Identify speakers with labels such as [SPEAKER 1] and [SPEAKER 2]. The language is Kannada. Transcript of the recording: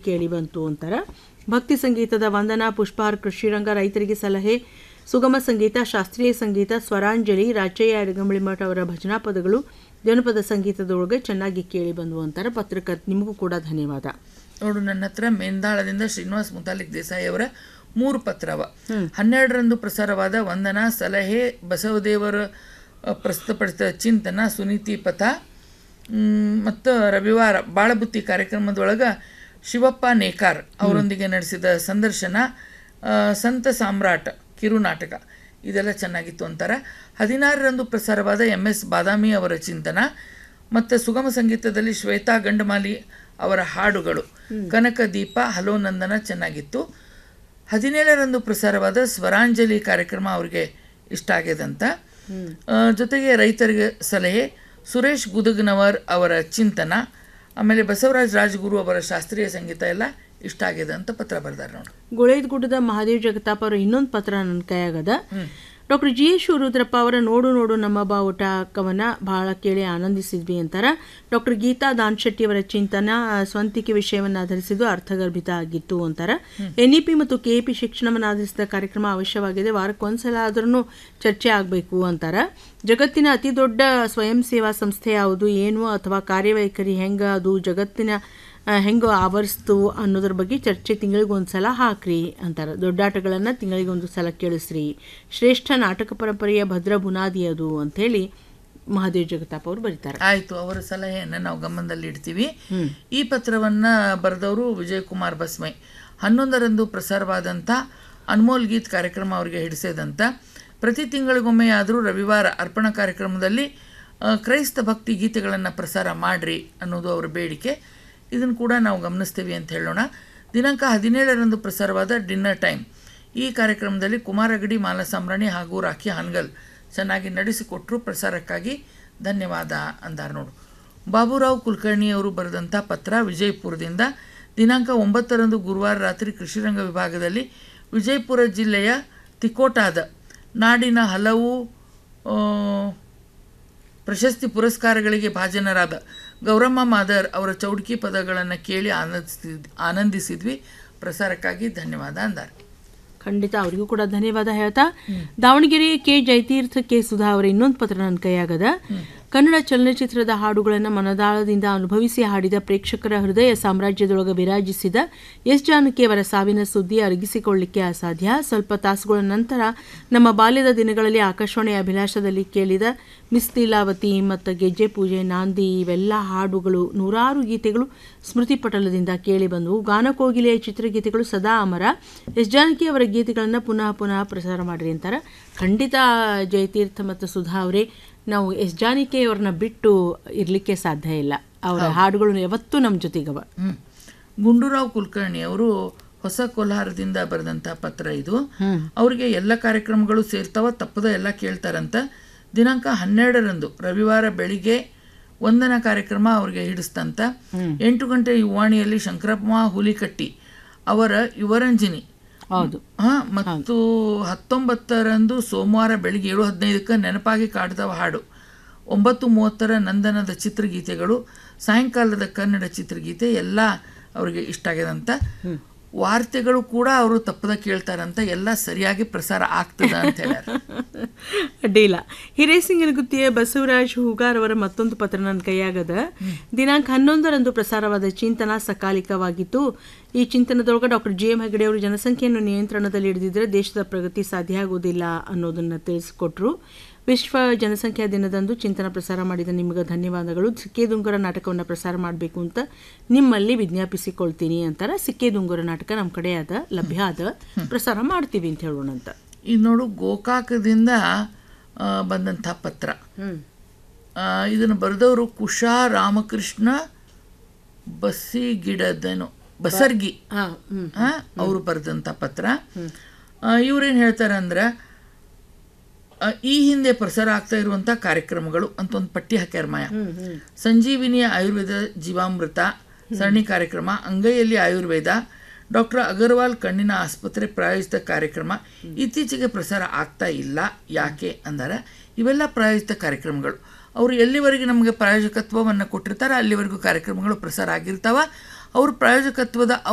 [SPEAKER 1] ಕೇಳಿ ಬಂತು ಅಂತಾರ ಭಕ್ತಿ ಸಂಗೀತದ ವಂದನಾ ಪುಷ್ಪಾರ್ ಕೃಷಿರಂಗ ರೈತರಿಗೆ ಸಲಹೆ ಸುಗಮ ಸಂಗೀತ ಶಾಸ್ತ್ರೀಯ ಸಂಗೀತ ಸ್ವರಾಂಜಲಿ ರಾಚಯ್ಯ ಅಡಗಂಬಳಿ ಮಠ ಅವರ ಭಜನಾ ಪದಗಳು ಜನಪದ ಸಂಗೀತದೊಳಗೆ ಚೆನ್ನಾಗಿ ಕೇಳಿ ಬಂದವು ಅಂತಾರೆ ಪತ್ರಕರ್ತ ನಿಮಗೂ ಕೂಡ ಧನ್ಯವಾದ
[SPEAKER 2] ನೋಡು ನನ್ನ ಹತ್ರ ಮೇಂದಾಳದಿಂದ ಶ್ರೀನಿವಾಸ್ ಮುತಾಲಿಕ್ ದೇಸಾಯಿ ಅವರ ಮೂರು ಪತ್ರವ ಹನ್ನೆರಡರಂದು ಪ್ರಸಾರವಾದ ವಂದನಾ ಸಲಹೆ ಬಸವದೇವರ ಅ, ಪ್ರಸ್ತುತಪಡಿಸಿದ ಚಿಂತನ ಸುನೀತಿ ಪಥ ಮತ್ತು ರವಿವಾರ ಬಾಳಬುತ್ತಿ ಕಾರ್ಯಕ್ರಮದೊಳಗೆ ಶಿವಪ್ಪ ನೇಕಾರ್ ಅವರೊಂದಿಗೆ ನಡೆಸಿದ ಸಂದರ್ಶನ ಆ, ಸಂತ ಸಾಮ್ರಾಟ್ ಕಿರುನಾಟಕ ಇದೆಲ್ಲ ಚೆನ್ನಾಗಿತ್ತು ಅಂತಾರೆ ಹದಿನಾರರಂದು ಪ್ರಸಾರವಾದ ಎಂ ಎಸ್ ಬಾದಾಮಿ ಅವರ ಚಿಂತನ ಮತ್ತು ಸುಗಮ ಸಂಗೀತದಲ್ಲಿ ಶ್ವೇತಾ ಗಂಡಮಾಲಿ ಅವರ ಹಾಡುಗಳು ಕನಕ ದೀಪ ಹಲೋ ನಂದನ ಚೆನ್ನಾಗಿತ್ತು ಹದಿನೇಳರಂದು ಪ್ರಸಾರವಾದ ಸ್ವರಾಂಜಲಿ ಕಾರ್ಯಕ್ರಮ ಅವರಿಗೆ ಇಷ್ಟ ಆಗ್ಯದಂತ ಆ, ಜೊತೆಗೆ ರೈತರಿಗೆ ಸಲಹೆ ಸುರೇಶ್ ಗುದಗ್ನವರ್ ಅವರ ಚಿಂತನ ಆಮೇಲೆ ಬಸವರಾಜ್ ರಾಜಗುರು ಅವರ ಶಾಸ್ತ್ರೀಯ ಸಂಗೀತ ಎಲ್ಲ ಇಷ್ಟ ಆಗಿದೆ ಅಂತ ಪತ್ರ ಬರ್ದಾರೆ ನೋಡಿ
[SPEAKER 1] ಗುಳೇದ್ ಗುಡ್ಡದ ಮಹಾದೇವ್ ಜಗತಾಪ್ ಅವರ ಇನ್ನೊಂದು ಪತ್ರ ನನ್ನ ಕೈಯಾಗದ ಡಾಕ್ಟರ್ ಜಿ ಎಸ್ ಶಿವರುದ್ರಪ್ಪ ಅವರ ನೋಡು ನೋಡು ನಮ್ಮ ಬಾವುಟ ಕವನ ಬಹಳ ಕೇಳಿ ಆನಂದಿಸಿದ್ವಿ ಅಂತಾರ ಡಾಕ್ಟರ್ ಗೀತಾ ದಾನ್ಶೆಟ್ಟಿ ಅವರ ಚಿಂತನ ಆ, ಸ್ವಂತಿಕೆ ವಿಷಯವನ್ನು ಆಧರಿಸಿದ್ದು ಅರ್ಥಗರ್ಭಿತ ಆಗಿತ್ತು ಅಂತಾರ ಎನ್ಇಪಿ ಮತ್ತು ಕೆಎಪಿ ಶಿಕ್ಷಣವನ್ನು ಆಧರಿಸಿದ ಕಾರ್ಯಕ್ರಮ ಅವಶ್ಯವಾಗಿದೆ ವಾರಕ್ಕೊಂದ್ಸಲ ಆದ್ರೂ ಚರ್ಚೆ ಆಗಬೇಕು ಅಂತಾರ ಜಗತ್ತಿನ ಅತಿ ದೊಡ್ಡ ಸ್ವಯಂ ಸೇವಾ ಸಂಸ್ಥೆ ಯಾವುದು ಏನು ಅಥವಾ ಕಾರ್ಯವೈಖರಿ ಹೆಂಗ ಅದು ಜಗತ್ತಿನ ಆ, ಹೆಂಗೆ ಆವರಿಸ್ತು ಅನ್ನೋದ್ರ ಬಗ್ಗೆ ಚರ್ಚೆ ತಿಂಗಳಿಗೆ ಒಂದು ಸಲ ಹಾಕ್ರಿ ಅಂತಾರೆ ದೊಡ್ಡಾಟಗಳನ್ನು ತಿಂಗಳಿಗೆ ಒಂದು ಸಲ ಕೇಳಿಸ್ರಿ ಶ್ರೇಷ್ಠ ನಾಟಕ ಪರಂಪರೆಯ ಭದ್ರ ಬುನಾದಿ ಅದು ಅಂಥೇಳಿ ಮಹಾದೇವ್ ಜಗತಾಪ್ ಅವರು ಬರೀತಾರೆ
[SPEAKER 2] ಆಯ್ತು ಅವರ ಸಲಹೆಯನ್ನು ನಾವು ಗಮನದಲ್ಲಿ ಇಡ್ತೀವಿ ಈ ಪತ್ರವನ್ನ ಬರೆದವರು ವಿಜಯ್ ಕುಮಾರ್ ಬಸ್ಮೈ ಹನ್ನೊಂದರಂದು ಪ್ರಸಾರವಾದಂಥ ಅನ್ಮೋಲ್ ಗೀತ್ ಕಾರ್ಯಕ್ರಮ ಅವರಿಗೆ ಹಿಡಿಸಿದಂತ ಪ್ರತಿ ತಿಂಗಳಿಗೊಮ್ಮೆ ಆದರೂ ರವಿವಾರ ಅರ್ಪಣಾ ಕಾರ್ಯಕ್ರಮದಲ್ಲಿ ಆ, ಕ್ರೈಸ್ತ ಭಕ್ತಿ ಗೀತೆಗಳನ್ನು ಪ್ರಸಾರ ಮಾಡ್ರಿ ಅನ್ನೋದು ಅವರ ಬೇಡಿಕೆ ಇದನ್ನು ಕೂಡ ನಾವು ಗಮನಿಸ್ತೀವಿ ಅಂತ ಹೇಳೋಣ ದಿನಾಂಕ ಹದಿನೇಳರಂದು ಪ್ರಸಾರವಾದ ಡಿನ್ನರ್ ಟೈಮ್ ಈ ಕಾರ್ಯಕ್ರಮದಲ್ಲಿ ಕುಮಾರಗಡಿ ಮಾಲಸಾಮ್ರಾಣಿ ಹಾಗೂ ರಾಖಿ ಹಾನ್ಗಲ್ ಚೆನ್ನಾಗಿ ನಡೆಸಿಕೊಟ್ಟರು ಪ್ರಸಾರಕ್ಕಾಗಿ ಧನ್ಯವಾದ ಅಂದಾರ ನೋಡು ಬಾಬುರಾವ್ ಕುಲಕರ್ಣಿ ಅವರು ಬರೆದಂಥ ಪತ್ರ ವಿಜಯಪುರದಿಂದ ದಿನಾಂಕ ಒಂಬತ್ತರಂದು ಗುರುವಾರ ರಾತ್ರಿ ಕೃಷಿರಂಗ ವಿಭಾಗದಲ್ಲಿ ವಿಜಯಪುರ ಜಿಲ್ಲೆಯ ತಿಕೋಟಾದ ನಾಡಿನ ಹಲವು ಆ, ಪ್ರಶಸ್ತಿ ಪುರಸ್ಕಾರಗಳಿಗೆ ಭಾಜನರಾದ ಗೌರಮ್ಮ ಮಾದರ್ ಅವರ ಚೌಡ್ಕಿ ಪದಗಳನ್ನು ಕೇಳಿ ಆನಂದಿಸಿದ್ ಆನಂದಿಸಿದ್ವಿ ಪ್ರಸಾರಕ್ಕಾಗಿ ಧನ್ಯವಾದ ಅಂದಾರೆ
[SPEAKER 1] ಖಂಡಿತ ಅವರಿಗೂ ಕೂಡ ಧನ್ಯವಾದ ಹೇಳ್ತಾ ದಾವಣಗೆರೆಯ ಕೆ ಜಯತೀರ್ಥ ಕೆ ಸುಧಾ ಅವರ ಇನ್ನೊಂದು ಪತ್ರ ನನ್ನ ಕೈಯಾಗದ ಕನ್ನಡ ಚಲನಚಿತ್ರದ ಹಾಡುಗಳನ್ನು ಮನದಾಳದಿಂದ ಅನುಭವಿಸಿ ಹಾಡಿದ ಪ್ರೇಕ್ಷಕರ ಹೃದಯ ಸಾಮ್ರಾಜ್ಯದೊಳಗೆ ವಿರಾಜಿಸಿದ ಎಸ್ ಜಾನಕಿ ಅವರ ಸಾವಿನ ಸುದ್ದಿ ಅರಗಿಸಿಕೊಳ್ಳಿಕ್ಕೆ ಅಸಾಧ್ಯ ಸ್ವಲ್ಪ ತಾಸುಗಳ ನಂತರ ನಮ್ಮ ಬಾಲ್ಯದ ದಿನಗಳಲ್ಲಿ ಆಕಾಶವಾಣಿ ಅಭಿಲಾಷದಲ್ಲಿ ಕೇಳಿದ ಮಿಸ್ ಲೀಲಾವತಿ ಮತ್ತು ಗೆಜ್ಜೆ ಪೂಜೆ ನಾಂದಿ ಇವೆಲ್ಲ ಹಾಡುಗಳು ನೂರಾರು ಗೀತೆಗಳು ಸ್ಮೃತಿ ಪಟಲದಿಂದ ಕೇಳಿ ಬಂದವು ಗಾನಕೋಗಿಲೆಯ ಚಿತ್ರಗೀತೆಗಳು ಸದಾ ಅಮರ ಎಸ್ ಜಾನಕಿ ಅವರ ಗೀತೆಗಳನ್ನು ಪುನಃ ಪುನಃ ಪ್ರಸಾರ ಮಾಡಿರಿ ಅಂತಾರೆ ಖಂಡಿತ ಜಯತೀರ್ಥ ಮತ್ತು ಸುಧಾ ಅವರೇ ನಾವು ಎಸ್ ಜಾನಕಿ ಅವ್ರನ್ನ ಬಿಟ್ಟು ಇರಲಿಕ್ಕೆ ಸಾಧ್ಯ ಇಲ್ಲ ಅವರ ಹಾಡುಗಳು ಯಾವತ್ತೂ ನಮ್ಮ ಜೊತೆಗವ
[SPEAKER 2] ಹ್ಮ್. ಗುಂಡೂರಾವ್ ಕುಲಕರ್ಣಿ ಅವರು ಹೊಸ ಕೋಲಾರದಿಂದ ಬರೆದಂಥ ಪತ್ರ ಇದು ಅವರಿಗೆ ಎಲ್ಲ ಕಾರ್ಯಕ್ರಮಗಳು ಸೇರ್ತಾವ ತಪ್ಪದ ಎಲ್ಲ ಕೇಳ್ತಾರಂತ ದಿನಾಂಕ ಹನ್ನೆರಡರಂದು ರವಿವಾರ ಬೆಳಿಗ್ಗೆ ವಂದನ ಕಾರ್ಯಕ್ರಮ ಅವ್ರಿಗೆ ಹಿಡಿಸ್ತಂತ ಎಂಟು ಗಂಟೆ ಯುವಾಣಿಯಲ್ಲಿ ಶಂಕರಪ್ಪ ಹುಲಿಕಟ್ಟಿ ಅವರ ಯುವರಂಜಿನಿ
[SPEAKER 1] ಹೌದು
[SPEAKER 2] ಹಾ ಮತ್ತು ಹತ್ತೊಂಬತ್ತರಂದು ಸೋಮವಾರ ಬೆಳಿಗ್ಗೆ ಏಳು ಹದಿನೈದಕ್ಕೆ ನೆನಪಾಗಿ ಕಾಡ್ದವ ಹಾಡು ಒಂಬತ್ತು ಮೂವತ್ತರ ನಂದನದ ಚಿತ್ರಗೀತೆಗಳು ಸಾಯಂಕಾಲದ ಕನ್ನಡ ಚಿತ್ರಗೀತೆ ಎಲ್ಲ ಅವರಿಗೆ ಇಷ್ಟ ಆಗ್ಯದಂತ ವಾರ್ತೆಗಳು ಕೂಡ ಅವರು ತಪ್ಪದ ಕೇಳ್ತಾರಂತ ಎಲ್ಲ ಸರಿಯಾಗಿ ಪ್ರಸಾರ ಆಗ್ತದ ಅಂತ ಹೇಳ್ಯಾರ
[SPEAKER 1] ಅಡ್ಡಿಲ್ಲ ಹಿರೇಸಿಂಗನಗುತ್ತಿಯ ಬಸವರಾಜ್ ಹೂಗಾರ್ ಅವರ ಮತ್ತೊಂದು ಪತ್ರ ನನ್ನ ಕೈಯಾಗದ ದಿನಾಂಕ ಹನ್ನೊಂದರಂದು ಪ್ರಸಾರವಾದ ಚಿಂತನ ಸಕಾಲಿಕವಾಗಿತ್ತು ಈ ಚಿಂತನದೊಳಗೆ ಡಾಕ್ಟರ್ ಜಿ ಎಂ ಹೆಗಡೆ ಅವರು ಜನಸಂಖ್ಯೆಯನ್ನು ನಿಯಂತ್ರಣದಲ್ಲಿ ಹಿಡಿದಿದ್ರೆ ದೇಶದ ಪ್ರಗತಿ ಸಾಧ್ಯ ಆಗೋದಿಲ್ಲ ಅನ್ನೋದನ್ನು ತಿಳಿಸಿಕೊಟ್ರು ವಿಶ್ವ ಜನಸಂಖ್ಯಾ ದಿನದಂದು ಚಿಂತನ ಪ್ರಸಾರ ಮಾಡಿದ ನಿಮಗೆ ಧನ್ಯವಾದಗಳು ಸಿಕ್ಕೇದುಂಗುರ ನಾಟಕವನ್ನು ಪ್ರಸಾರ ಮಾಡಬೇಕು ಅಂತ ನಿಮ್ಮಲ್ಲಿ ವಿಜ್ಞಾಪಿಸಿಕೊಳ್ತೀನಿ ಅಂತಾರೆ ಸಿಕ್ಕೇದುಂಗುರ ನಾಟಕ ನಮ್ಮ ಕಡೆ ಅದ ಲಭ್ಯ ಅದ ಪ್ರಸಾರ ಮಾಡ್ತೀವಿ ಅಂತ ಹೇಳೋಣ ಅಂತ
[SPEAKER 2] ಇದು ನೋಡು ಗೋಕಾಕದಿಂದ ಆ, ಬಂದಂಥ ಪತ್ರ
[SPEAKER 1] ಹ್ಮ್
[SPEAKER 2] ಆ, ಇದನ್ನು ಬರೆದವರು ಕುಶಾ ರಾಮಕೃಷ್ಣ ಬಸ್ಸಿಗಿಡದನು ಬಸರ್ಗಿ
[SPEAKER 1] ಹಾ ಹ್ಮ್
[SPEAKER 2] ಅವರು ಬರೆದಂಥ ಪತ್ರ ಇವ್ರೇನು ಹೇಳ್ತಾರೆ ಅಂದ್ರೆ ಆ, ಈ ಹಿಂದೆ ಪ್ರಸಾರ ಆಗ್ತಾ ಇರುವಂಥ ಕಾರ್ಯಕ್ರಮಗಳು ಅಂತ ಒಂದು ಪಟ್ಟಿ ಹಾಕ್ಯಾರ ಮಾಯ ಸಂಜೀವಿನಿಯ ಆಯುರ್ವೇದ ಜೀವಾಮೃತ ಸರಣಿ ಕಾರ್ಯಕ್ರಮ ಅಂಗೈಯಲ್ಲಿ ಆಯುರ್ವೇದ ಡಾಕ್ಟರ್ ಅಗರ್ವಾಲ್ ಕಣ್ಣಿನ ಆಸ್ಪತ್ರೆ ಪ್ರಾಯೋಜಿತ ಕಾರ್ಯಕ್ರಮ ಇತ್ತೀಚೆಗೆ ಪ್ರಸಾರ ಆಗ್ತಾ ಇಲ್ಲ ಯಾಕೆ ಅಂದರೆ ಇವೆಲ್ಲ ಪ್ರಾಯೋಜಿತ ಕಾರ್ಯಕ್ರಮಗಳು ಅವರು ಎಲ್ಲಿವರೆಗೆ ನಮಗೆ ಪ್ರಾಯೋಜಕತ್ವವನ್ನು ಕೊಟ್ಟಿರ್ತಾರೆ ಅಲ್ಲಿವರೆಗೂ ಕಾರ್ಯಕ್ರಮಗಳು ಪ್ರಸಾರ ಆಗಿರ್ತಾವ ಅವ್ರ ಪ್ರಾಯೋಜಕತ್ವದ